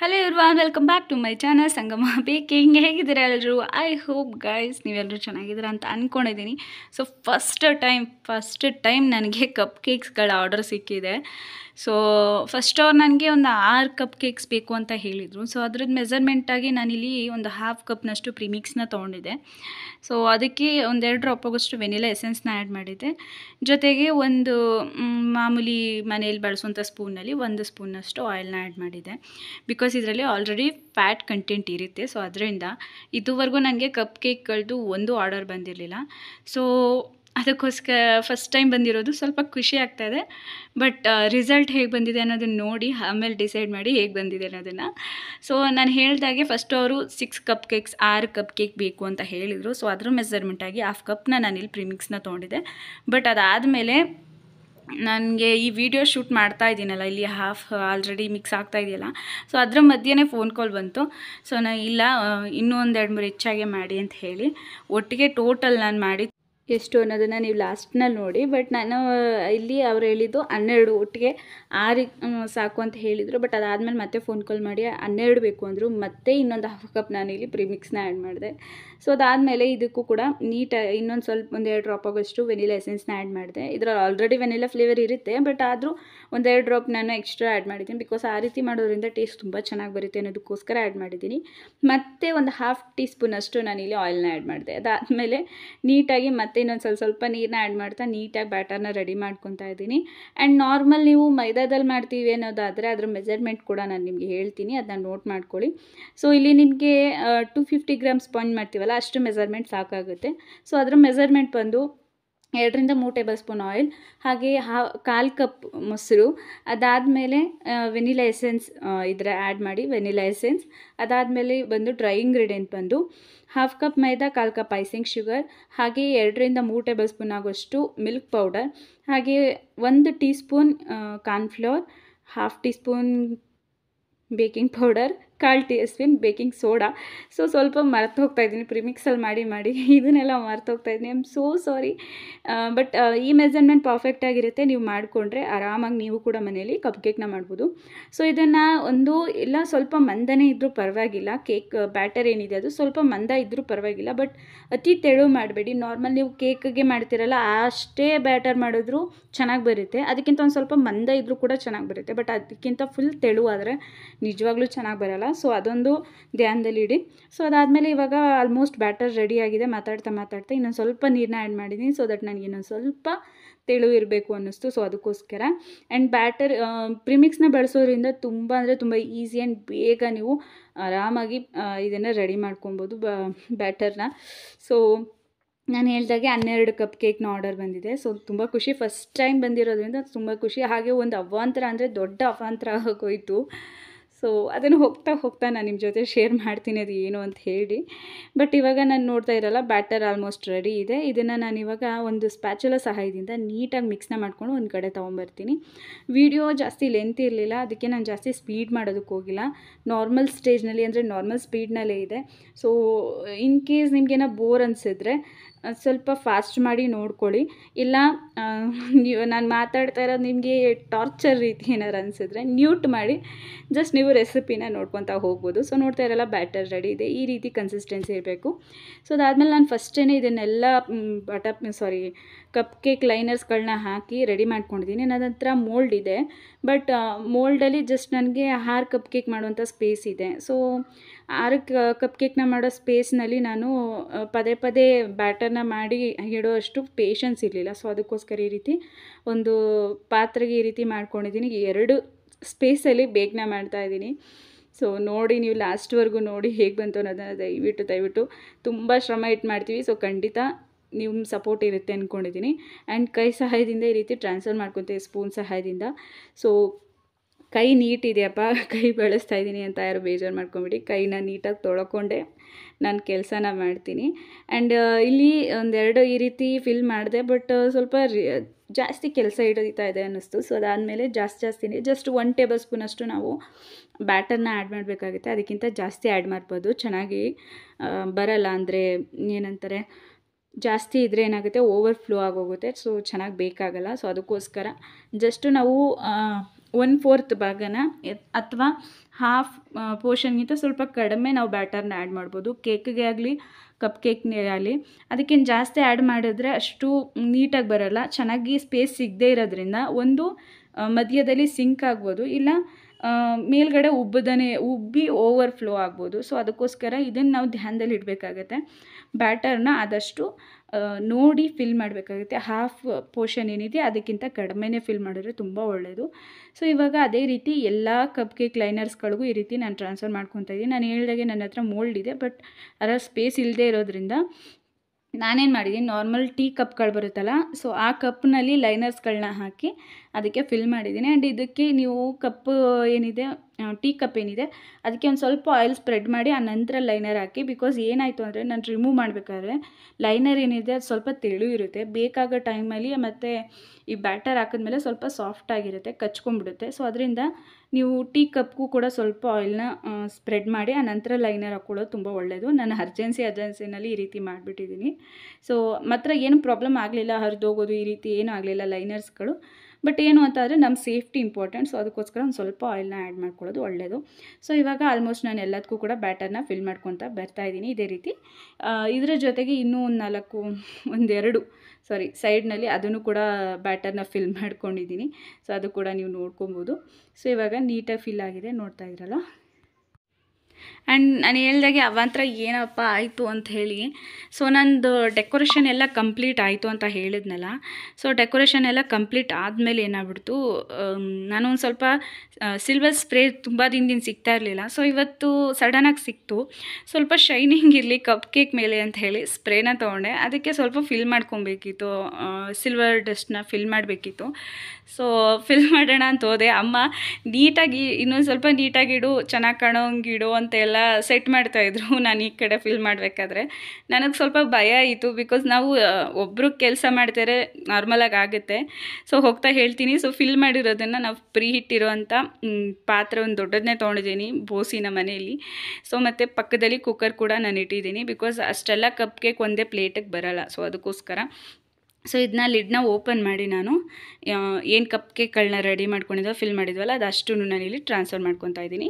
Hello ಇರ್ವಾನ್ welcome back to my channel Sangama baking ಹೇಗಿದ್ದೀರಾ ಎಲ್ಲರೂ ಐ ಹೋಪ್ ಗೈಸ್ ನೀವೆಲ್ಲರೂ ಚೆನ್ನಾಗಿದ್ದೀರಾ ಅಂತ ಅಂದ್ಕೊಂಡಿದ್ದೀನಿ so first time first time ನನಗೆ ಕಪ್ ಕೇಕ್ಸ್ಗಳ ಆರ್ಡರ್ ಸಿಕ್ಕಿದೆ ಸೊ ಫಸ್ಟ್ ಅವ್ರು ನನಗೆ ಒಂದು ಆರು ಕಪ್ ಕೇಕ್ಸ್ ಬೇಕು ಅಂತ ಹೇಳಿದರು ಸೊ ಅದ್ರದ್ದು ಮೆಸರ್ಮೆಂಟಾಗಿ ನಾನಿಲ್ಲಿ ಒಂದು ಹಾಫ್ ಕಪ್ನಷ್ಟು ಪ್ರಿಮಿಕ್ಸ್ನ ತೊಗೊಂಡಿದ್ದೆ ಸೊ ಅದಕ್ಕೆ ಒಂದೆರಡು ಡ್ರಾಪ್ ಆಗೋಷ್ಟು ವೆನಿಲಾ ಎಸೆನ್ಸ್ನ ಆ್ಯಡ್ ಮಾಡಿದ್ದೆ ಜೊತೆಗೆ ಒಂದು ಮ್, ಮಾಮೂಲಿ ಮನೆಯಲ್ಲಿ ಬಳಸುವಂಥ ಸ್ಪೂನಲ್ಲಿ ಒಂದು ಸ್ಪೂನಷ್ಟು ಆಯಿಲ್ನ ಆ್ಯಡ್ ಮಾಡಿದ್ದೆ ಬಿಕಾಸ್ ಇದರಲ್ಲಿ ಆಲ್ರೆಡಿ ಫ್ಯಾಟ್ ಕಂಟೆಂಟ್ ಇರುತ್ತೆ ಸೊ ಅದರಿಂದ ಇದುವರೆಗೂ ನನಗೆ ಕಪ್ ಕೇಕ್ಗಳದ್ದು ಒಂದು ಆರ್ಡರ್ ಬಂದಿರಲಿಲ್ಲ ಸೊ ಅದಕ್ಕೋಸ್ಕರ ಫಸ್ಟ್ ಟೈಮ್ ಬಂದಿರೋದು ಸ್ವಲ್ಪ ಖುಷಿ ಆಗ್ತಾಯಿದೆ ಬಟ್ ರಿಸಲ್ಟ್ ಹೇಗೆ ಬಂದಿದೆ ಅನ್ನೋದನ್ನ ನೋಡಿ ಆಮೇಲೆ ಡಿಸೈಡ್ ಮಾಡಿ ಹೇಗೆ ಬಂದಿದೆ ಅನ್ನೋದನ್ನು ಸೊ ನಾನು ಹೇಳ್ದಾಗೆ ಫಸ್ಟ್ ಅವರು ಸಿಕ್ಸ್ ಕಪ್ ಕೇಕ್ಸ್ ಆರು ಕಪ್ ಕೇಕ್ ಬೇಕು ಅಂತ ಹೇಳಿದರು ಸೊ ಅದ್ರ ಮೆಸರ್ಮೆಂಟಾಗಿ ಹಾಫ್ ಕಪ್ನ ನಾನು ಇಲ್ಲಿ ಪ್ರಿಮಿಕ್ಸ್ನ ತೊಗೊಂಡಿದ್ದೆ ಬಟ್ ಅದಾದಮೇಲೆ ನನಗೆ ಈ ವಿಡಿಯೋ ಶೂಟ್ ಮಾಡ್ತಾ ಇದ್ದೀನಲ್ಲ ಇಲ್ಲಿ ಹಾಫ್ ಆಲ್ರೆಡಿ ಮಿಕ್ಸ್ ಆಗ್ತಾ ಇದೆಯಲ್ಲ ಸೊ ಅದ್ರ ಮಧ್ಯೆನೇ ಫೋನ್ ಕಾಲ್ ಬಂತು ಸೊ ನಾನು ಇಲ್ಲ ಆ, ಇನ್ನೂ ಒಂದು ಎರಡು ಮೂರು ಹೆಚ್ಚಾಗೆ ಮಾಡಿ ಅಂತ ಹೇಳಿ ಒಟ್ಟಿಗೆ ಟೋಟಲ್ ನಾನು ಮಾಡಿ ಎಷ್ಟು ಅನ್ನೋದನ್ನು ನೀವು ಲಾಸ್ಟ್ನಲ್ಲಿ ನೋಡಿ ಬಟ್ ನಾನು ಇಲ್ಲಿ ಅವ್ರು ಹೇಳಿದ್ದು ಹನ್ನೆರಡು ಒಟ್ಟಿಗೆ ಆರು ಮ್, ಸಾಕು ಅಂತ ಹೇಳಿದರು ಬಟ್ ಅದಾದಮೇಲೆ ಮತ್ತೆ ಫೋನ್ ಕಾಲ್ ಮಾಡಿ ಹನ್ನೆರಡು ಬೇಕು ಅಂದರು ಮತ್ತೆ ಇನ್ನೊಂದು ಹಾಫ್ ಕಪ್ ನಾನು ಇಲ್ಲಿ ಪ್ರಿಮಿಕ್ಸ್ನ ಆ್ಯಡ್ ಮಾಡಿದೆ ಸೊ ಅದಾದಮೇಲೆ ಇದಕ್ಕೂ ಕೂಡ ನೀಟ್ ಇನ್ನೊಂದು ಸ್ವಲ್ಪ ಒಂದೆರಡು ಡ್ರಾಪ್ ಆಗೋಷ್ಟು ವೆನಿಲಾ ಎಸೆನ್ಸ್ನ ಆ್ಯಡ್ ಮಾಡಿದೆ ಇದರಲ್ಲಿ ಆಲ್ರೆಡಿ ವೆನಿಲಾ ಫ್ಲೇವರ್ ಇರುತ್ತೆ ಬಟ್ ಆದರೂ ಒಂದೆರಡು ಡ್ರಾಪ್ ನಾನು ಎಕ್ಸ್ಟ್ರಾ ಆ್ಯಡ್ ಮಾಡಿದ್ದೀನಿ ಬಿಕಾಸ್ ಆ ರೀತಿ ಮಾಡೋದ್ರಿಂದ ಟೇಸ್ಟ್ ತುಂಬ ಚೆನ್ನಾಗಿ ಬರುತ್ತೆ ಅನ್ನೋದಕ್ಕೋಸ್ಕರ ಆ್ಯಡ್ ಮಾಡಿದ್ದೀನಿ ಮತ್ತು ಒಂದು ಹಾಫ್ ಟೀ ಸ್ಪೂನಷ್ಟು ನಾನಿಲ್ಲಿ ಆಯಿಲ್ನ ಆ್ಯಡ್ ಮಾಡಿದೆ ಅದಾದಮೇಲೆ ನೀಟಾಗಿ ಮತ್ತೆ ಇನ್ನೊಂದು ಸ್ವಲ್ಪ ಸ್ವಲ್ಪ ನೀರನ್ನ ಆ್ಯಡ್ ಮಾಡ್ತಾ ನೀಟಾಗಿ ಬ್ಯಾಟರ್ನ ರೆಡಿ ಮಾಡ್ಕೊತಾ ಇದ್ದೀನಿ ಆ್ಯಂಡ್ ನಾರ್ಮಲ್ ನೀವು ಮೈದಾದಲ್ಲಿ ಮಾಡ್ತೀವಿ ಅನ್ನೋದಾದರೆ ಅದ್ರ ಮೆಜರ್ಮೆಂಟ್ ಕೂಡ ನಾನು ನಿಮಗೆ ಹೇಳ್ತೀನಿ ಅದನ್ನ ನೋಟ್ ಮಾಡ್ಕೊಳ್ಳಿ ಸೊ ಇಲ್ಲಿ ನಿಮಗೆ ಟು ಫಿಫ್ಟಿ ಗ್ರಾಮ್ ಸ್ಪಾಂಜ್ ಮಾಡ್ತೀವಲ್ಲ ಅಷ್ಟು ಮೆಜರ್ಮೆಂಟ್ ಸಾಕಾಗುತ್ತೆ ಸೊ ಅದ್ರ ಮೆಜರ್ಮೆಂಟ್ ಬಂದು ಎರಡರಿಂದ ಮೂರು ಟೇಬಲ್ ಸ್ಪೂನ್ ಆಯಿಲ್ ಹಾಗೆ ಹಾ ಕಾಲು ಕಪ್ ಮೊಸರು ಅದಾದಮೇಲೆ ವೆನಿಲಾ ಎಸೆನ್ಸ್ ಇದರ ಆ್ಯಡ್ ಮಾಡಿ ವೆನಿಲಾ ಎಸೆನ್ಸ್ ಅದಾದಮೇಲೆ ಬಂದು ಡ್ರೈ ಇಂಗ್ರೀಡಿಯೆಂಟ್ ಬಂದು ಹಾಫ್ ಕಪ್ ಮೈದಾ ಕಾಲು ಕಪ್ ಐಸಿಂಗ್ ಶುಗರ್ ಹಾಗೆ ಎರಡರಿಂದ ಮೂರು ಟೇಬಲ್ ಸ್ಪೂನ್ ಆಗೋಷ್ಟು ಮಿಲ್ಕ್ ಪೌಡರ್ ಹಾಗೆ ಒಂದು teaspoon cornflour half teaspoon baking powder ಕಾಲು teaspoon baking soda so ಸ್ವಲ್ಪ ಮರೆತು ಹೋಗ್ತಾ ಇದ್ದೀನಿ ಪ್ರಿಮಿಕ್ಸಲ್ಲಿ ಮಾಡಿ ಮಾಡಿ ಇದನ್ನೆಲ್ಲ ಮರೆತು ಹೋಗ್ತಾ ಇದ್ದೀನಿ I am so sorry but ಈ ಮೆಜರ್ಮೆಂಟ್ ಪರ್ಫೆಕ್ಟಾಗಿರುತ್ತೆ ನೀವು ಮಾಡಿಕೊಂಡ್ರೆ ಆರಾಮಾಗಿ ನೀವು ಕೂಡ ಮನೇಲಿ ಕಪ್ ಕೇಕ್ನ ಮಾಡ್ಬೋದು ಸೊ ಇದನ್ನು ಒಂದು ಇಲ್ಲ ಸ್ವಲ್ಪ ಮಂದನೇ ಇದ್ದರೂ ಪರವಾಗಿಲ್ಲ ಕೇಕ್ ಬ್ಯಾಟರ್ ಏನಿದೆ ಅದು ಸ್ವಲ್ಪ ಮಂದ ಇದ್ದರೂ ಪರವಾಗಿಲ್ಲ ಬಟ್ ಅತಿ ತೆಳು ಮಾಡಬೇಡಿ ನಾರ್ಮಲ್ ನೀವು ಕೇಕ್ಗೆ ಮಾಡ್ತಿರಲ್ಲ ಅಷ್ಟೇ ಬ್ಯಾಟರ್ ಮಾಡಿದ್ರು ಚೆನ್ನಾಗಿ ಬರುತ್ತೆ ಅದಕ್ಕಿಂತ ಒಂದು ಸ್ವಲ್ಪ ಮಂದ ಇದ್ದರೂ ಕೂಡ ಚೆನ್ನಾಗಿ ಬರುತ್ತೆ ಬಟ್ ಅದಕ್ಕಿಂತ ಫುಲ್ ತೆಳು ಆದರೆ ನಿಜವಾಗ್ಲೂ ಚೆನ್ನಾಗಿ ಬರಲ್ಲ ಸೊ ಅದೊಂದು ಧ್ಯಾನದಲ್ಲಿಡಿ ಸೊ ಅದಾದಮೇಲೆ ಇವಾಗ ಆಲ್ಮೋಸ್ಟ್ ಬ್ಯಾಟರ್ ರೆಡಿ ಆಗಿದೆ ಮಾತಾಡ್ತಾ ಮಾತಾಡ್ತಾ ಇನ್ನೊಂದು ಸ್ವಲ್ಪ ನೀರನ್ನ ಆ್ಯಡ್ ಮಾಡಿದ್ದೀನಿ ಸೊ ದಟ್ ನನಗೆ ಇನ್ನೊಂದು ಸ್ವಲ್ಪ ತೆಳು ಇರಬೇಕು ಅನ್ನಿಸ್ತು ಸೊ ಅದಕ್ಕೋಸ್ಕರ ಆ್ಯಂಡ್ ಬ್ಯಾಟರ್ ಪ್ರಿಮಿಕ್ಸ್ನ ಬಳಸೋದ್ರಿಂದ ತುಂಬ ಅಂದರೆ ತುಂಬ ಈಸಿ ಆ್ಯಂಡ್ ಬೇಗ ನೀವು ಆರಾಮಾಗಿ ಇದನ್ನು ರೆಡಿ ಮಾಡ್ಕೊಬೋದು ಬ ಬ್ಯಾಟರ್ನ ಸೊ ನಾನು ಹೇಳ್ದಾಗೆ ಹನ್ನೆರಡು ಕಪ್ ಕೇಕ್ನ ಆರ್ಡರ್ ಬಂದಿದೆ ಸೊ ತುಂಬ ಖುಷಿ ಫಸ್ಟ್ ಟೈಮ್ ಬಂದಿರೋದ್ರಿಂದ ತುಂಬ ಖುಷಿ ಹಾಗೆ ಒಂದು ಅವಾಂತರ ಅಂದರೆ ದೊಡ್ಡ ಅವಾಂತರ ಆಗೋಯ್ತು ಸೊ ಅದನ್ನು ಹೋಗ್ತಾ ಹೋಗ್ತಾ ನಾನು ನಿಮ್ಮ ಜೊತೆ ಶೇರ್ ಮಾಡ್ತೀನಿ ಅದು ಏನು ಅಂತ ಹೇಳಿ ಬಟ್ ಇವಾಗ ನಾನು ನೋಡ್ತಾ ಇರಲ್ಲ ಬ್ಯಾಟರ್ ಆಲ್ಮೋಸ್ಟ್ ರೆಡಿ ಇದೆ ಇದನ್ನು ನಾನು ಇವಾಗ ಒಂದು ಸ್ಪ್ಯಾಚುಲ ಸಹಾಯದಿಂದ ನೀಟಾಗಿ ಮಿಕ್ಸ್ನ ಮಾಡ್ಕೊಂಡು ಒಂದು ಕಡೆ ತೊಗೊಂಬರ್ತೀನಿ ವಿಡಿಯೋ ಜಾಸ್ತಿ ಲೆಂತ್ ಇರಲಿಲ್ಲ ಅದಕ್ಕೆ ನಾನು ಜಾಸ್ತಿ ಸ್ಪೀಡ್ ಮಾಡೋದಕ್ಕೆ ಹೋಗಿಲ್ಲ ನಾರ್ಮಲ್ ಸ್ಟೇಜ್ನಲ್ಲಿ ಅಂದರೆ ನಾರ್ಮಲ್ ಸ್ಪೀಡ್ನಲ್ಲೇ ಇದೆ ಸೊ ಇನ್ ಕೇಸ್ ನಿಮಗೇನೋ ಬೋರ್ ಅನಿಸಿದ್ರೆ ಅದ್ ಸ್ವಲ್ಪ ಫಾಸ್ಟ್ ಮಾಡಿ ನೋಡ್ಕೊಳ್ಳಿ ಇಲ್ಲ ಆ, ನೀವು ನಾನು ಮಾತಾಡ್ತಾ ಇರೋದು ನಿಮಗೆ ಟಾರ್ಚರ್ ರೀತಿ ಏನಾರು ಅನಿಸಿದ್ರೆ ನ್ಯೂಟ್ ಮಾಡಿ ಜಸ್ಟ್ ನೀವು ರೆಸಿಪಿನ ನೋಡ್ಕೊತಾ ಹೋಗ್ಬೋದು ಸೊ ನೋಡ್ತಾ ಇರಲ್ಲ ಬ್ಯಾಟರ್ ರೆಡಿ ಇದೆ ಈ ರೀತಿ ಕನ್ಸಿಸ್ಟೆನ್ಸಿ ಇರಬೇಕು ಸೊ ಅದಾದಮೇಲೆ ನಾನು ಫಸ್ಟೇ ಇದನ್ನೆಲ್ಲ ಬಟಪ್ ಸಾರಿ ಕಪ್ ಕೇಕ್ ಲೈನರ್ಸ್ಗಳನ್ನ ಹಾಕಿ ರೆಡಿ ಮಾಡ್ಕೊಂಡಿದ್ದೀನಿ ನನ್ನ ಹತ್ರ ಮೋಲ್ಡ್ ಇದೆ ಬಟ್ ಮೋಲ್ಡಲ್ಲಿ ಜಸ್ಟ್ ನನಗೆ ಆರು ಕಪ್ ಕೇಕ್ ಮಾಡುವಂಥ ಸ್ಪೇಸ್ ಇದೆ ಸೊ ಆರು ಕಪ್ ಕೇಕ್ನ ಮಾಡೋ ಸ್ಪೇಸ್ನಲ್ಲಿ ನಾನು ಆ, ಪದೇ ಪದೇ ಬ್ಯಾಟರ್ನ ಮಾಡಿ ಇಡೋ ಅಷ್ಟು ಪೇಷನ್ಸ್ ಇರಲಿಲ್ಲ ಸೊ ಅದಕ್ಕೋಸ್ಕರ ಈ ರೀತಿ ಒಂದು ಪಾತ್ರೆಗೆ ಈ ರೀತಿ ಮಾಡ್ಕೊಂಡಿದ್ದೀನಿ ಎರಡು ಸ್ಪೇಸಲ್ಲಿ ಬೇಗನೆ ಮಾಡ್ತಾ ಇದ್ದೀನಿ ಸೊ ನೋಡಿ ನೀವು ಲಾಸ್ಟ್ವರೆಗೂ ನೋಡಿ ಹೇಗೆ ಬಂತು ಅನ್ನೋದನ್ನು ದಯವಿಟ್ಟು ದಯವಿಟ್ಟು ತುಂಬ ಶ್ರಮ ಇಟ್ಟು ಮಾಡ್ತೀವಿ ಸೊ ಖಂಡಿತ ನಿಮ್ಮ ಸಪೋರ್ಟ್ ಇರುತ್ತೆ ಅಂದ್ಕೊಂಡಿದ್ದೀನಿ ಆ್ಯಂಡ್ ಕೈ ಸಹಾಯದಿಂದ ಈ ರೀತಿ ಟ್ರಾನ್ಸ್ಫರ್ ಮಾಡ್ಕೊತೀವಿ ಸ್ಪೂನ್ ಸಹಾಯದಿಂದ ಸೊ ಕೈ ನೀಟ್ ಇದೆಯಪ್ಪ ಕೈ ಬಳಸ್ತಾ ಇದ್ದೀನಿ ಅಂತ ಯಾರು ಬೇಜಾರು ಮಾಡ್ಕೊಂಬಿಡಿ ಕೈನ ನೀಟಾಗಿ ತೊಳ್ಕೊಂಡೆ ನಾನು ಕೆಲಸನ ಮಾಡ್ತೀನಿ ಆ್ಯಂಡ್ ಇಲ್ಲಿ ಒಂದೆರಡು ಈ ರೀತಿ ಫಿಲ್ ಮಾಡಿದೆ ಬಟ್ ಸ್ವಲ್ಪ ರಿ- ಜಾಸ್ತಿ ಕೆಲಸ ಹಿಡಿತಾ ಇದೆ ಅನ್ನಿಸ್ತು ಸೊ ಅದಾದಮೇಲೆ ಜಾಸ್ತಿ ಜಾಸ್ತಿನೇ ಜಸ್ಟ್ ಒನ್ ಟೇಬಲ್ ಸ್ಪೂನಷ್ಟು ನಾವು ಬ್ಯಾಟರ್ನ ಆ್ಯಡ್ ಮಾಡಬೇಕಾಗುತ್ತೆ ಅದಕ್ಕಿಂತ ಜಾಸ್ತಿ ಆ್ಯಡ್ ಮಾಡ್ಬೋದು ಚೆನ್ನಾಗಿ ಆ, ಬರಲ್ಲ ಅಂದರೆ ಏನಂತಾರೆ ಜಾಸ್ತಿ ಇದ್ದರೆ ಏನಾಗುತ್ತೆ ಓವರ್ ಫ್ಲೋ ಆಗೋಗುತ್ತೆ ಸೊ ಚೆನ್ನಾಗಿ ಬೇಕಾಗಲ್ಲ ಸೊ ಅದಕ್ಕೋಸ್ಕರ ಜಸ್ಟ್ ನಾವು ಒನ್ ಫೋರ್ತ್ ಭಾಗನ ಅಥವಾ ಹಾಫ್ ಪೋರ್ಷನ್ಗಿಂತ ಸ್ವಲ್ಪ ಕಡಿಮೆ ನಾವು ಬ್ಯಾಟರ್ನ ಆ್ಯಡ್ ಮಾಡ್ಬೋದು ಕೇಕ್ಗೆ ಆಗಲಿ ಕಪ್ ಕೇಕ್ನೇ ಆಗಲಿ ಅದಕ್ಕೇನು ಜಾಸ್ತಿ ಆ್ಯಡ್ ಮಾಡಿದ್ರೆ ಅಷ್ಟು ನೀಟಾಗಿ ಬರೋಲ್ಲ ಚೆನ್ನಾಗಿ ಸ್ಪೇಸ್ ಸಿಗದೇ ಇರೋದ್ರಿಂದ ಒಂದು ಆ, ಮಧ್ಯದಲ್ಲಿ ಸಿಂಕ್ ಆಗ್ಬೋದು ಇಲ್ಲ ಆ, ಮೇಲ್ಗಡೆ ಉಬ್ಬದನೆ ಉಬ್ಬಿ ಓವರ್ ಫ್ಲೋ ಆಗ್ಬೋದು ಸೊ ಅದಕ್ಕೋಸ್ಕರ ಇದನ್ನು ನಾವು ಧ್ಯಾನದಲ್ಲಿ ಇಡಬೇಕಾಗತ್ತೆ ಬ್ಯಾಟರ್ನ ಆದಷ್ಟು ಆ, ನೋಡಿ ಫಿಲ್ ಮಾಡಬೇಕಾಗುತ್ತೆ ಹಾಫ್ ಪೋರ್ಷನ್ ಏನಿದೆ ಅದಕ್ಕಿಂತ ಕಡಿಮೆನೇ ಫಿಲ್ ಮಾಡಿದ್ರೆ ತುಂಬ ಒಳ್ಳೆಯದು ಸೊ ಇವಾಗ ಅದೇ ರೀತಿ ಎಲ್ಲ ಕಪ್ ಕೇಕ್ ಲೈನರ್ಸ್ಗಳಿಗೂ ಈ ರೀತಿ ನಾನು ಟ್ರಾನ್ಸ್ಫರ್ ಮಾಡ್ಕೊತಾ ಇದ್ದೀನಿ ನಾನು ಹೇಳ್ದಾಗೆ ನನ್ನ ಹತ್ರ ಮೋಲ್ಡ್ ಇದೆ ಬಟ್ ಅದರ ಸ್ಪೇಸ್ ಇಲ್ಲದೆ ಇರೋದ್ರಿಂದ ನಾನೇನು ಮಾಡಿದ್ದೀನಿ ನಾರ್ಮಲ್ ಟೀ ಕಪ್ಗಳು ಬರುತ್ತಲ್ಲ ಸೊ ಆ ಕಪ್ನಲ್ಲಿ ಲೈನರ್ಸ್ಗಳನ್ನ ಹಾಕಿ ಅದಕ್ಕೆ ಫಿಲ್ ಮಾಡಿದ್ದೀನಿ ಆ್ಯಂಡ್ ಇದಕ್ಕೆ ನೀವು ಕಪ್ ಏನಿದೆ ಟೀ ಕಪ್ ಏನಿದೆ ಅದಕ್ಕೆ ಒಂದು ಸ್ವಲ್ಪ ಆಯಿಲ್ ಸ್ಪ್ರೆಡ್ ಮಾಡಿ ಆ ನಂತರ ಲೈನರ್ ಹಾಕಿ ಬಿಕಾಸ್ ಏನಾಯಿತು ಅಂದರೆ ನಾನು ರಿಮೂವ್ ಮಾಡಬೇಕಾದ್ರೆ ಲೈನರ್ ಏನಿದೆ ಅದು ಸ್ವಲ್ಪ ತೆಳು ಇರುತ್ತೆ ಬೇಕಾಗೋ ಟೈಮಲ್ಲಿ ಮತ್ತು ಈ ಬ್ಯಾಟರ್ ಹಾಕಿದ್ಮೇಲೆ ಸ್ವಲ್ಪ ಸಾಫ್ಟ್ ಆಗಿರುತ್ತೆ ಕಚ್ಕೊಂಡ್ಬಿಡುತ್ತೆ ಸೊ ಅದರಿಂದ ನೀವು ಟೀ ಕಪ್ಗೂ ಕೂಡ ಸ್ವಲ್ಪ ಆಯಿಲ್ನ ಸ್ಪ್ರೆಡ್ ಮಾಡಿ ಆ ನಂತರ ಲೈನರ್ ಹಾಕ್ಕೊಳ್ಳೋದು ತುಂಬ ಒಳ್ಳೆಯದು ನಾನು ಅರ್ಜೆನ್ಸಿ ಅರ್ಜೆನ್ಸಿನಲ್ಲಿ ಈ ರೀತಿ ಮಾಡಿಬಿಟ್ಟಿದ್ದೀನಿ ಸೊ ಮಾತ್ರ ಏನು ಪ್ರಾಬ್ಲಮ್ ಆಗಲಿಲ್ಲ ಹರಿದೋಗೋದು ಈ ರೀತಿ ಏನೂ ಆಗಲಿಲ್ಲ ಲೈನರ್ಸ್ಗಳು ಬಟ್ ಏನು ಅಂತಂದರೆ ನಮ್ಮ ಸೇಫ್ಟಿ ಇಂಪಾರ್ಟೆಂಟ್ ಸೊ ಅದಕ್ಕೋಸ್ಕರ ಒಂದು ಸ್ವಲ್ಪ ಆಯಿಲ್ನ ಆ್ಯಡ್ ಮಾಡ್ಕೊಳ್ಳೋದು ಒಳ್ಳೆಯದು ಸೊ ಇವಾಗ ಆಲ್ಮೋಸ್ಟ್ ನಾನು ಎಲ್ಲದಕ್ಕೂ ಕೂಡ ಬ್ಯಾಟರ್ನ ಫಿಲ್ ಮಾಡ್ಕೊತಾ ಬರ್ತಾ ಇದ್ದೀನಿ ಇದೇ ರೀತಿ ಆ, ಇದರ ಜೊತೆಗೆ ಇನ್ನೂ ಒಂದು ನಾಲ್ಕು ಒಂದೆರಡು ಸಾರಿ ಸೈಡ್ನಲ್ಲಿ ಅದನ್ನು ಕೂಡ ಬ್ಯಾಟರ್ನ ಫಿಲ್ ಮಾಡ್ಕೊಂಡಿದ್ದೀನಿ ಸೊ ಅದು ಕೂಡ ನೀವು ನೋಡ್ಕೊಬೋದು ಸೊ ಇವಾಗ ನೀಟಾಗಿ ಫಿಲ್ ಆಗಿದೆ ನೋಡ್ತಾ ಇದ್ರಲ್ಲ ಆ್ಯಂಡ್ ನಾನು ಹೇಳ್ದಾಗೆ ಅವಾಂತರ ಏನಪ್ಪ ಆಯಿತು ಅಂತ ಹೇಳಿ ಸೊ ನಂದು ಡೆಕೋರೇಷನ್ ಎಲ್ಲ ಕಂಪ್ಲೀಟ್ ಆಯಿತು ಅಂತ ಹೇಳಿದ್ನಲ್ಲ ಸೊ ಡೆಕೋರೇಷನ್ ಎಲ್ಲ ಕಂಪ್ಲೀಟ್ ಆದಮೇಲೆ ಏನಾಗ್ಬಿಡ್ತು ಆಮ್, ನಾನು ಒಂದು ಸ್ವಲ್ಪ ಸಿಲ್ವರ್ ಸ್ಪ್ರೇ ತುಂಬ ದಿನದಿಂದ ಸಿಗ್ತಾ ಇರಲಿಲ್ಲ ಸೊ ಇವತ್ತು ಸಡನ್ನಾಗಿ ಸಿಕ್ತು ಸ್ವಲ್ಪ ಶೈನಿಂಗ್ ಇರಲಿ ಕಪ್ ಕೇಕ್ ಮೇಲೆ ಅಂತ ಹೇಳಿ ಸ್ಪ್ರೇನ ತೊಗೊಂಡೆ ಅದಕ್ಕೆ ಸ್ವಲ್ಪ ಫಿಲ್ ಮಾಡ್ಕೊಬೇಕಿತ್ತು ಸಿಲ್ವರ್ ಡಸ್ಟ್ನ ಫಿಲ್ ಮಾಡಬೇಕಿತ್ತು ಸೊ ಫಿಲ್ ಮಾಡೋಣ ಅಂತ ಹೋದೆ ಅಮ್ಮ ನೀಟಾಗಿ ಇನ್ನೊಂದು ಸ್ವಲ್ಪ ನೀಟಾಗಿ ಇಡು ಚೆನ್ನಾಗಿ ಕಾಣೋಂಗೆ ಇಡು ಅಂತೆಲ್ಲ ಸೆಟ್ ಮಾಡ್ತಾಯಿದ್ರು ನಾನು ಈ ಕಡೆ ಫಿಲ್ ಮಾಡಬೇಕಾದ್ರೆ ನನಗೆ ಸ್ವಲ್ಪ ಭಯ ಆಯಿತು ಬಿಕಾಸ್ ನಾವು ಒಬ್ಬರು ಕೆಲಸ ಮಾಡ್ತಾರೆ ನಾರ್ಮಲಾಗಿ ಆಗುತ್ತೆ ಸೊ ಹೋಗ್ತಾ ಹೇಳ್ತೀನಿ ಸೊ ಫಿಲ್ ಮಾಡಿರೋದನ್ನು ನಾವು ಪ್ರೀ ಹಿಟ್ಟಿರೋಂಥ ಪಾತ್ರೆ ಒಂದು ದೊಡ್ಡದನ್ನೇ ತೊಗೊಂಡಿದ್ದೀನಿ ಬೋಸಿನ ಮನೆಯಲ್ಲಿ ಸೊ ಮತ್ತು ಪಕ್ಕದಲ್ಲಿ ಕುಕ್ಕರ್ ಕೂಡ ನಾನು ಇಟ್ಟಿದ್ದೀನಿ ಬಿಕಾಸ್ ಅಷ್ಟೆಲ್ಲ ಕಪ್ ಕೇಕ್ ಒಂದೇ ಪ್ಲೇಟಿಗೆ ಬರಲ್ಲ ಸೊ ಅದಕ್ಕೋಸ್ಕರ ಸೊ ಇದನ್ನ ಲಿಡ್ನ ಓಪನ್ ಮಾಡಿ ನಾನು ಏನು ಕಪ್ ಕೇಕ್ಗಳನ್ನ ರೆಡಿ ಮಾಡ್ಕೊಂಡಿದ್ದೋ ಫಿಲ್ ಮಾಡಿದ್ವಲ್ಲ ಅದಷ್ಟು ನಾನಿಲ್ಲಿ ಟ್ರಾನ್ಸ್ಫರ್ ಮಾಡ್ಕೊತಾ ಇದ್ದೀನಿ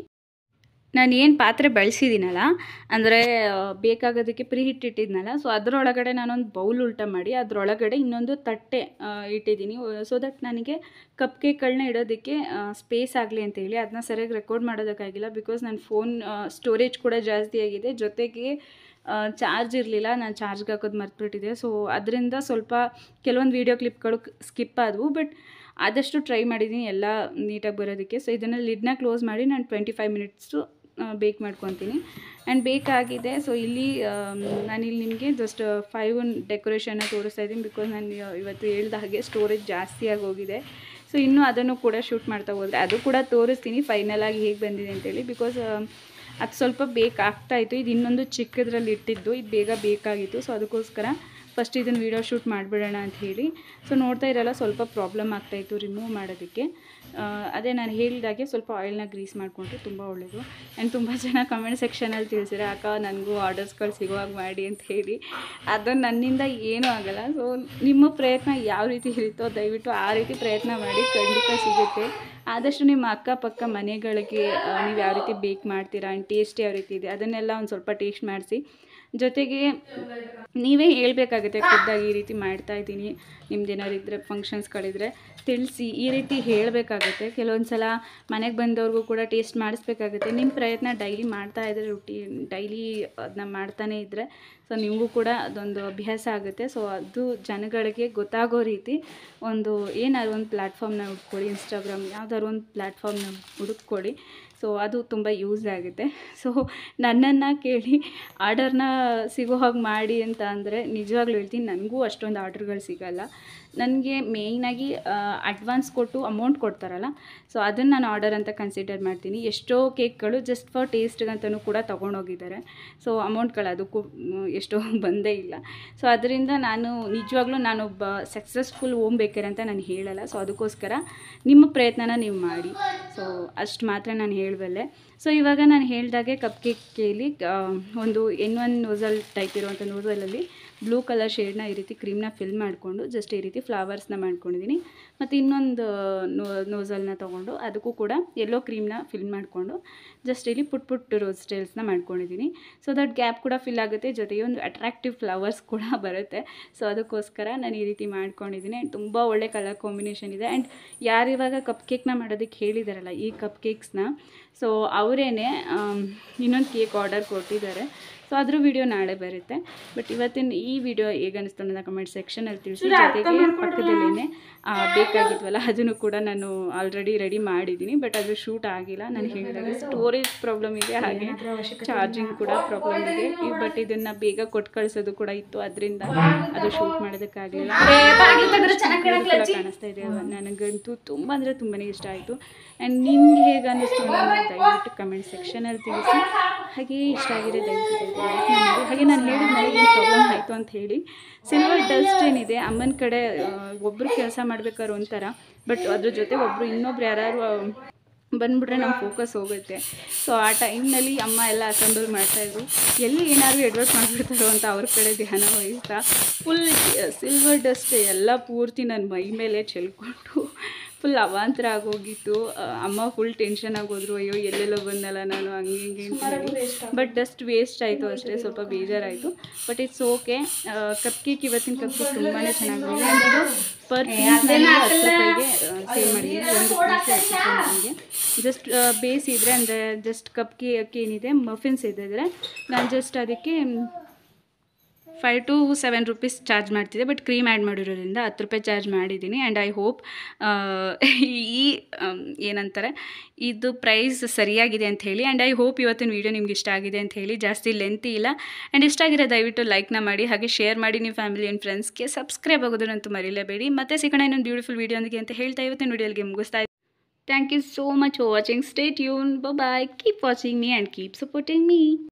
ನಾನು ಏನು ಪಾತ್ರೆ ಬಳಸಿದ್ದೀನಲ್ಲ ಅಂದರೆ ಬೇಕಾಗೋದಕ್ಕೆ ಪ್ರೀ ಹಿಟ್ ಇಟ್ಟಿದ್ನಲ್ಲ ಸೊ ಅದರೊಳಗಡೆ ನಾನೊಂದು ಬೌಲ್ ಉಲ್ಟ ಮಾಡಿ ಅದರೊಳಗಡೆ ಇನ್ನೊಂದು ತಟ್ಟೆ ಆ, ಇಟ್ಟಿದ್ದೀನಿ ಸೊ ದಟ್ ನನಗೆ ಕಪ್ ಕೇಕ್ಗಳನ್ನ ಇಡೋದಕ್ಕೆ ಸ್ಪೇಸ್ ಆಗಲಿ ಅಂತೇಳಿ ಅದನ್ನ ಸರಿಯಾಗಿ ರೆಕಾರ್ಡ್ ಮಾಡೋದಕ್ಕಾಗಿಲ್ಲ ಬಿಕಾಸ್ ನನ್ನ ಫೋನ್ ಸ್ಟೋರೇಜ್ ಕೂಡ ಜಾಸ್ತಿ ಆಗಿದೆ ಜೊತೆಗೆ ಚಾರ್ಜ್ ಇರಲಿಲ್ಲ ನಾನು ಚಾರ್ಜ್ಗೆ ಹಾಕೋದು ಮರ್ತ್ಬಿಟ್ಟಿದೆ ಸೊ ಅದರಿಂದ ಸ್ವಲ್ಪ ಕೆಲವೊಂದು ವೀಡಿಯೋ ಕ್ಲಿಪ್ಗಳು ಸ್ಕಿಪ್ ಆದವು ಬಟ್ ಆದಷ್ಟು ಟ್ರೈ ಮಾಡಿದ್ದೀನಿ ಎಲ್ಲ ನೀಟಾಗಿ ಬರೋದಕ್ಕೆ ಸೊ ಇದನ್ನು ಲಿಡ್ನ ಕ್ಲೋಸ್ ಮಾಡಿ ನಾನು ಟ್ವೆಂಟಿ ಫೈವ್ ಮಿನಿಟ್ಸು ಬೇಕ್ ಮಾಡ್ಕೊತೀನಿ ಆ್ಯಂಡ್ ಬೇಕಾಗಿದೆ ಸೊ ಇಲ್ಲಿ ನಾನಿಲ್ಲಿ ನಿಮಗೆ ಜಸ್ಟ್ ಫೈವ್ ಡೆಕೋರೇಷನ್ನ ತೋರಿಸ್ತಾ ಇದ್ದೀನಿ ಬಿಕಾಸ್ ನಾನು ಇವತ್ತು ಹೇಳ್ದ ಹಾಗೆ ಸ್ಟೋರೇಜ್ ಜಾಸ್ತಿಯಾಗಿ ಹೋಗಿದೆ ಸೊ ಇನ್ನೂ ಅದನ್ನು ಕೂಡ ಶೂಟ್ ಮಾಡ್ತಾ ಹೋದರೆ ಅದು ಕೂಡ ತೋರಿಸ್ತೀನಿ ಫೈನಲ್ ಆಗಿ ಹೇಗೆ ಬಂದಿದೆ ಅಂತೇಳಿ ಬಿಕಾಸ್ ಅದು ಸ್ವಲ್ಪ ಬೇಕಾಗ್ತಾ ಇತ್ತು ಇದು ಇನ್ನೊಂದು ಚಿಕ್ಕದ್ರಲ್ಲಿ ಇಟ್ಟಿದ್ದು ಇದು ಬೇಗ ಬೇಕಾಗಿತ್ತು ಸೊ ಅದಕ್ಕೋಸ್ಕರ ಫಸ್ಟ್ ಇದನ್ನು ವೀಡಿಯೋ ಶೂಟ್ ಮಾಡಿಬಿಡೋಣ ಅಂತ ಹೇಳಿ ಸೊ ನೋಡ್ತಾ ಇರಲ್ಲ ಸ್ವಲ್ಪ ಪ್ರಾಬ್ಲಮ್ ಆಗ್ತಾಯಿತ್ತು ರಿಮೂವ್ ಮಾಡೋದಕ್ಕೆ ಆ, ಅದೇ ನಾನು ಹೇಳಿದಾಗೆ ಸ್ವಲ್ಪ ಆಯಿಲ್ನ ಗ್ರೀಸ್ ಮಾಡಿಕೊಂಡ್ರೆ ತುಂಬ ಒಳ್ಳೆಯದು ಆ್ಯಂಡ್ ತುಂಬ ಜನ ಕಮೆಂಟ್ ಸೆಕ್ಷನಲ್ಲಿ ತಿಳಿಸಿದ್ರೆ ಅಕ್ಕ ನನಗೂ ಆರ್ಡರ್ಸ್ಗಳು ಸಿಗುವಾಗ ಮಾಡಿ ಅಂತ ಹೇಳಿ ಅದು ನನ್ನಿಂದ ಏನೂ ಆಗಲ್ಲ ಸೊ ನಿಮ್ಮ ಪ್ರಯತ್ನ ಯಾವ ರೀತಿ ಇರುತ್ತೋ ದಯವಿಟ್ಟು ಆ ರೀತಿ ಪ್ರಯತ್ನ ಮಾಡಿ ಖಂಡಿತ ಸಿಗುತ್ತೆ ಆದಷ್ಟು ನಿಮ್ಮ ಅಕ್ಕಪಕ್ಕ ಮನೆಗಳಿಗೆ ನೀವು ಯಾವ ರೀತಿ ಬೇಕ್ ಮಾಡ್ತೀರಾ ಆ್ಯಂಡ್ ಟೇಸ್ಟ್ ಯಾವ ರೀತಿ ಇದೆ ಅದನ್ನೆಲ್ಲ ಒಂದು ಸ್ವಲ್ಪ ಟೇಸ್ಟ್ ಮಾಡಿಸಿ ಜೊತೆಗೆ ನೀವೇ ಹೇಳಬೇಕಾಗುತ್ತೆ ಖುದ್ದಾಗಿ ಈ ರೀತಿ ಮಾಡ್ತಾ ಇದ್ದೀನಿ ನಿಮ್ದು ಏನಾದ್ರು ಇದ್ದರೆ ಫಂಕ್ಷನ್ಸ್ಗಳಿದ್ರೆ ತಿಳಿಸಿ ಈ ರೀತಿ ಹೇಳಬೇಕಾಗುತ್ತೆ ಕೆಲವೊಂದು ಸಲ ಮನೆಗೆ ಬಂದವ್ರಿಗೂ ಕೂಡ ಟೇಸ್ಟ್ ಮಾಡಿಸ್ಬೇಕಾಗುತ್ತೆ ನಿಮ್ಮ ಪ್ರಯತ್ನ ಡೈಲಿ ಮಾಡ್ತಾ ಇದ್ದರೆ ರುಟೀನ್ ಡೈಲಿ ಅದನ್ನ ಮಾಡ್ತಾನೇ ಇದ್ದರೆ ಸೊ ನಿಮಗೂ ಕೂಡ ಅದೊಂದು ಅಭ್ಯಾಸ ಆಗುತ್ತೆ ಸೊ ಅದು ಜನಗಳಿಗೆ ಗೊತ್ತಾಗೋ ರೀತಿ ಒಂದು ಏನಾದ್ರು ಒಂದು ಪ್ಲ್ಯಾಟ್ಫಾರ್ಮ್ನ ಹುಡ್ಕೊಳ್ಳಿ ಇನ್ಸ್ಟಾಗ್ರಾಮ್ ಯಾವ್ದಾದ್ರು ಒಂದು ಪ್ಲ್ಯಾಟ್ಫಾರ್ಮ್ನ ಹುಡುಕ್ಕೊಳ್ಳಿ ಸೊ ಅದು ತುಂಬ ಯೂಸ್ ಆಗುತ್ತೆ ಸೊ ನನ್ನನ್ನು ಕೇಳಿ ಆರ್ಡರ್ನ ಸಿಗೋ ಹಾಗೆ ಮಾಡಿ ಅಂತ ಅಂದರೆ ನಿಜವಾಗ್ಲೂ ಹೇಳ್ತೀನಿ ನನಗೂ ಅಷ್ಟೊಂದು ಆರ್ಡ್ರ್ಗಳು ಸಿಗಲ್ಲ ನನಗೆ ಮೇಯ್ನಾಗಿ ಅಡ್ವಾನ್ಸ್ ಕೊಟ್ಟು ಅಮೌಂಟ್ ಕೊಡ್ತಾರಲ್ಲ ಸೊ ಅದನ್ನು ನಾನು ಆರ್ಡರ್ ಅಂತ ಕನ್ಸಿಡರ್ ಮಾಡ್ತೀನಿ ಎಷ್ಟೋ ಕೇಕ್ಗಳು ಜಸ್ಟ್ ಫಾರ್ ಟೇಸ್ಟ್ಗಂತಲೂ ಕೂಡ ತೊಗೊಂಡೋಗಿದ್ದಾರೆ ಸೊ ಅಮೌಂಟ್ಗಳು ಅದಕ್ಕೂ ಮ್, ಎಷ್ಟೋ ಬಂದೇ ಇಲ್ಲ ಸೊ ಅದರಿಂದ ನಾನು ನಿಜವಾಗ್ಲೂ ನಾನೊಬ್ಬ ಸಕ್ಸಸ್ಫುಲ್ ಹೋಮ್ ಬೇಕರ್ ಅಂತ ನಾನು ಹೇಳಲ್ಲ ಸೊ ಅದಕ್ಕೋಸ್ಕರ ನಿಮ್ಮ ಪ್ರಯತ್ನನ ನೀವು ಮಾಡಿ ಸೊ ಅಷ್ಟು ಮಾತ್ರ ನಾನು ಹೇಳಬಲ್ಲೆ ಸೊ ಇವಾಗ ನಾನು ಹೇಳ್ದಾಗೆ ಕಪ್ ಕೇಕಲ್ಲಿ ಒಂದು ಎನ್ ಒನ್ ನೋಸಲ್ ಟೈಪ್ ಇರುವಂಥ ನೋಸಲಲ್ಲಿ ಬ್ಲೂ ಕಲರ್ ಶೇಡ್ನ ಈ ರೀತಿ ಕ್ರೀಮ್ನ ಫಿಲ್ ಮಾಡಿಕೊಂಡು ಜಸ್ಟ್ ಈ ರೀತಿ ಫ್ಲವರ್ಸ್ನ ಮಾಡ್ಕೊಂಡಿದ್ದೀನಿ ಮತ್ತು ಇನ್ನೊಂದು ನೋ ನೋಸಲ್ನ ತೊಗೊಂಡು ಅದಕ್ಕೂ ಕೂಡ ಎಲ್ಲೋ ಕ್ರೀಮ್ನ ಫಿಲ್ ಮಾಡಿಕೊಂಡು ಜಸ್ಟ್ ಇಲ್ಲಿ ಪುಟ್ ಪುಟ್ ರೋಸ್ ಸ್ಟೈಲ್ಸ್ನ ಮಾಡ್ಕೊಂಡಿದ್ದೀನಿ ಸೊ ದಟ್ ಗ್ಯಾಪ್ ಕೂಡ ಫಿಲ್ ಆಗುತ್ತೆ ಜೊತೆಗೆ ಒಂದು ಅಟ್ರಾಕ್ಟಿವ್ ಫ್ಲವರ್ಸ್ ಕೂಡ ಬರುತ್ತೆ ಸೊ ಅದಕ್ಕೋಸ್ಕರ ನಾನು ಈ ರೀತಿ ಮಾಡ್ಕೊಂಡಿದ್ದೀನಿ ಆ್ಯಂಡ್ ತುಂಬ ಒಳ್ಳೆ ಕಲರ್ ಕಾಂಬಿನೇಷನ್ ಇದೆ ಆ್ಯಂಡ್ ಯಾರು ಇವಾಗ ಕಪ್ ಕೇಕ್ನ ಮಾಡೋದಕ್ಕೆ ಹೇಳಿದಾರಲ್ಲ ಈ ಕಪ್ ಕೇಕ್ಸ್ನ ಸೊ ಅವರೇನೆ ಇನ್ನೊಂದು ಕೇಕ್ ಆರ್ಡರ್ ಕೊಟ್ಟಿದ್ದಾರೆ ಸೊ ಅದ್ರ ವಿಡಿಯೋ ನಾಳೆ ಬರುತ್ತೆ ಬಟ್ ಇವತ್ತಿನ ಈ ವಿಡಿಯೋ ಹೇಗೆ ಅನಿಸ್ತು ಅನ್ನೋದನ್ನ ಕಮೆಂಟ್ ಸೆಕ್ಷನಲ್ಲಿ ತಿಳಿಸಿ ಜೊತೆಗೆ ಪಕ್ಕದಲ್ಲೇ ಬೇಕಾಗಿದ್ವಲ್ಲ ಅದನ್ನು ಕೂಡ ನಾನು ಆಲ್ರೆಡಿ ರೆಡಿ ಮಾಡಿದ್ದೀನಿ ಬಟ್ ಅದು ಶೂಟ್ ಆಗಿಲ್ಲ ನಾನು ಹೇಳಿದಾಗ ಸ್ಟೋರೇಜ್ ಪ್ರಾಬ್ಲಮ್ ಇದೆ ಹಾಗೆ ಚಾರ್ಜಿಂಗ್ ಕೂಡ ಪ್ರಾಬ್ಲಮ್ ಇದೆ ಬಟ್ ಇದನ್ನು ಬೇಗ ಕೊಟ್ಟು ಕಳಿಸೋದು ಕೂಡ ಇತ್ತು ಅದರಿಂದ ಅದು ಶೂಟ್ ಮಾಡೋದಕ್ಕಾಗಲಿಲ್ಲ ಕೂಡ ಕಾಣಿಸ್ತಾ ಇದೆ ಅಲ್ವಾ? ನನಗಂತೂ ತುಂಬ ಅಂದರೆ ತುಂಬಾ ಇಷ್ಟ ಆಯಿತು ಆ್ಯಂಡ್ ನಿಮ್ಗೆ ಹೇಗೆ ಅನ್ನಿಸ್ತು ಅನ್ನೋದನ್ನ ದಯವಿಟ್ಟು ಕಮೆಂಟ್ ಸೆಕ್ಷನಲ್ಲಿ ತಿಳಿಸಿ ಹಾಗೆ ಇಷ್ಟ ಆಗಿದೆ ದಯವಿಟ್ಟು ಲೈಕ್ ಮಾಡಿ ಹಾಗೆ ನಾನು ಹೇಳಿದ್ಮೇಲೆ ಏನು ಪ್ರಾಬ್ಲಮ್ ಆಯಿತು ಅಂತ ಹೇಳಿ ಸಿಲ್ವರ್ ಡಸ್ಟ್ ಏನಿದೆ ಅಮ್ಮನ ಕಡೆ ಒಬ್ಬರು ಕೆಲಸ ಮಾಡ್ಬೇಕಾದ್ರೆ ಒಂಥರ ಬಟ್ ಅದ್ರ ಜೊತೆ ಒಬ್ಬರು ಇನ್ನೊಬ್ರು ಯಾರು ಬಂದ್ಬಿಟ್ರೆ ನಮ್ಮ ಫೋಕಸ್ ಹೋಗುತ್ತೆ ಸೊ ಆ ಟೈಮ್ನಲ್ಲಿ ಅಮ್ಮ ಎಲ್ಲ ಅಸೆಂಬಲ್ ಮಾಡ್ತಾಯಿದ್ರು ಎಲ್ಲಿ ಏನಾದರೂ ಎಡ್ವರ್ಟ್ ಮಾಡಿಬಿಡ್ತಾರೋ ಅಂತ ಅವ್ರ ಕಡೆ ಧ್ಯಾನ ವಹಿಸ್ತಾ ಫುಲ್ ಸಿಲ್ವರ್ ಡಸ್ಟ್ ಎಲ್ಲ ಪೂರ್ತಿ ನನ್ನ ಮೈ ಮೇಲೆ ಚೆಲ್ಕೊಂಡು ಫುಲ್ ಅವಾಂತರ ಆಗೋಗಿತ್ತು ಆ, ಅಮ್ಮ ಫುಲ್ ಟೆನ್ಷನ್ ಆಗೋದ್ರು ಅಯ್ಯೋ ಎಲ್ಲೆಲ್ಲೋ ಬಂದಲ್ಲ ನಾನು ಹಂಗೆ ಹಿಂಗೆ ಅಂತ ಹೇಳಿ ಬಟ್ ಜಸ್ಟ್ ವೇಸ್ಟ್ ಆಯಿತು ಅಷ್ಟೇ ಸ್ವಲ್ಪ ಬೇಜಾರಾಯಿತು but it's okay cupcake ಇವತ್ತಿನ ಕಪ್ ಕೇಕ್ ತುಂಬಾ ಚೆನ್ನಾಗಿದೆ And ಇದು ಪರ್ ಪೀಸ್ ನಾನು ಹತ್ತು ರೂಪಾಯಿಗೆ ಸೇಲ್ ಮಾಡಿದ್ದೀನಿ ಒಂದು ಪೀಸ್ ಹತ್ತು ರೂಪಾಯಿ ನನಗೆ ಜಸ್ಟ್ ಬೇಸ್ ಇದ್ದರೆ ಅಂದರೆ ಜಸ್ಟ್ ಕಪ್ ಕೇಕ್ ಏನಿದೆ ಮಫಿನ್ಸ್ ಇದ್ದಿದ್ರೆ ನಾನು ಜಸ್ಟ್ ಅದಕ್ಕೆ five to seven rupees charge ಮಾಡ್ತಿದ್ದೆ ಬಟ್ ಕ್ರೀಮ್ ಆ್ಯಡ್ ಮಾಡಿರೋದ್ರಿಂದ ಹತ್ತು ರೂಪಾಯಿ ಚಾರ್ಜ್ ಮಾಡಿದ್ದೀನಿ ಆ್ಯಂಡ್ ಐ ಹೋಪ್ ಈ ಆಮ್, ಏನಂತಾರೆ ಇದು ಪ್ರೈಸ್ ಸರಿಯಾಗಿದೆ ಅಂತ ಹೇಳಿ ಆ್ಯಂಡ್ ಐ ಹೋಪ್ ಇವತ್ತಿನ ವೀಡಿಯೋ ನಿಮ್ಗೆ ಇಷ್ಟ ಆಗಿದೆ ಅಂತ ಹೇಳಿ ಜಾಸ್ತಿ ಲೆಂತಿ ಇಲ್ಲ ಆ್ಯಂಡ್ ಇಷ್ಟ ಆಗಿರೋ ದಯವಿಟ್ಟು ಲೈಕ್ನ ಮಾಡಿ ಹಾಗೆ ಶೇರ್ ಮಾಡಿ ನಿಮ್ಮ ಫ್ಯಾಮಿಲಿ ಆ್ಯಂಡ್ ಫ್ರೆಂಡ್ಸ್ಗೆ ಸಬ್ಸ್ಕ್ರೈಬ್ ಆಗೋದನ್ನಂತೂ ಮರಿಲೇಬೇಡಿ ಮತ್ತೆ ಸಿಗೋಣ ಇನ್ನೊಂದು ಬ್ಯೂಟಿಫುಲ್ ವೀಡಿಯೋಂದಿಗೆ ಅಂತ ಹೇಳ್ತಾ ಇವತ್ತಿನ ವೀಡಿಯೋಗೆ ಮುಗಿಸ್ತಾ thank you so much for watching stay tune bye keep watching me and keep supporting me